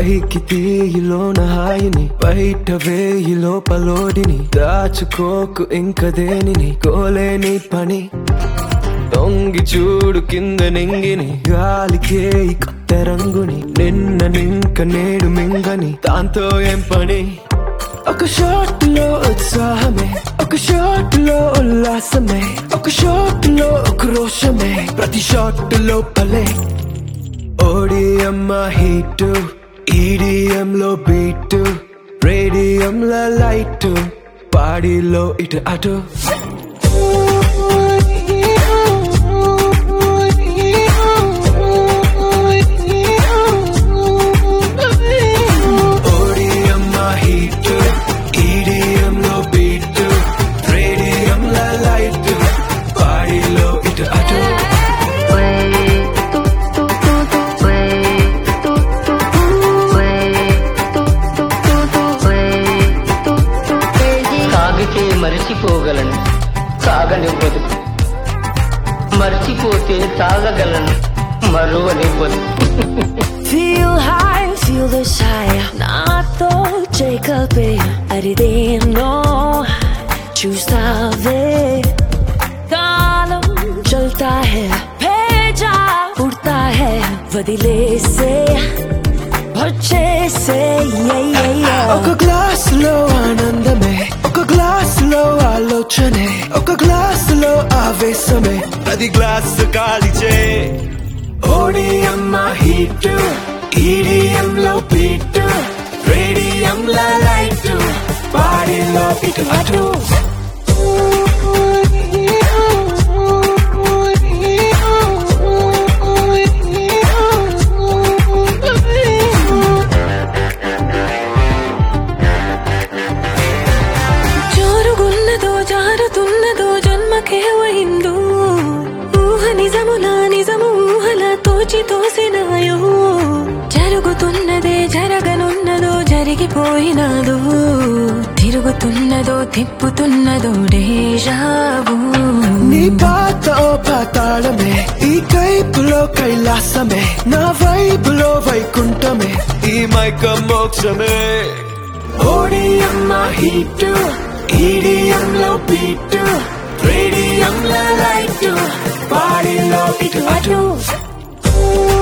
పైకి తీయిలోన హాయిని బయట వేయి లోపలోడిని దాచుకోకు ఇంక దేనిని కోలేని పని తొంగి చూడు కింద నింగిని గాలికే ఈ కొత్త రంగుని నిన్న నింక నేడు మింగని దాంతో ఏం పని ఒక షాట్ లో ఉత్సాహమే ఒక షాట్ లో ఉల్లాసమే ఒక షాట్ లో క్రోషమే ప్రతి షాట్ లోపలే ఓడిఎం హీట్ ఈడిఎం లో బీట్ రేడియం లో లైట్ పాడిలో ఇటు అటు ఓడిఎం హీట్ ఈడిఎం లో బీట్ రేడియం లో లైట్ పాడిలో ఇటు అటు తాగితే మరిచిపోగలను తాగనివ్వదు మర్చిపోతే తాగగలను మరువనివ్వదు Feel high, feel this high. నాతో చేకల్పే అరిదేనో చూస్తావే కాలం చల్తా है भेजा उड़ता है వదిలేసే వచ్చేసే yeah, yeah, yeah. ఒక గ్లాస్ లో ఆనందమే ఒక గ్లాస్ లో ఆలోచనే ఒక గ్లాస్ లో ఆవేశమే అది గ్లాస్ కాలిచే ఓడిఎం హీట్ ఈడిఎం లో బీట్ రేడియం లో లైట్ బాడీలో ఇటు అటు జోరుగున్నదో జారుతున్నదో జన్మకే అయిందో ఊహ నిజములా నిజము ఊహలా తోచి తోసినాయో జరుగుతున్నదే జరగనున్నదో జరిగిపోయినాదో తిరుగుతున్నదో తిప్పుతున్నదో డేజావు నీ పాత ఓ పాతాళమే ఈ కైపులో కైలాసమే నా వైపులో వైకుంఠమే ఈ మైక మోక్షమే ఓడిఎం హీట్ ఈడిఎం లో బీట్ రేడియం లో లైట్ బాడీలో ఇటు అటు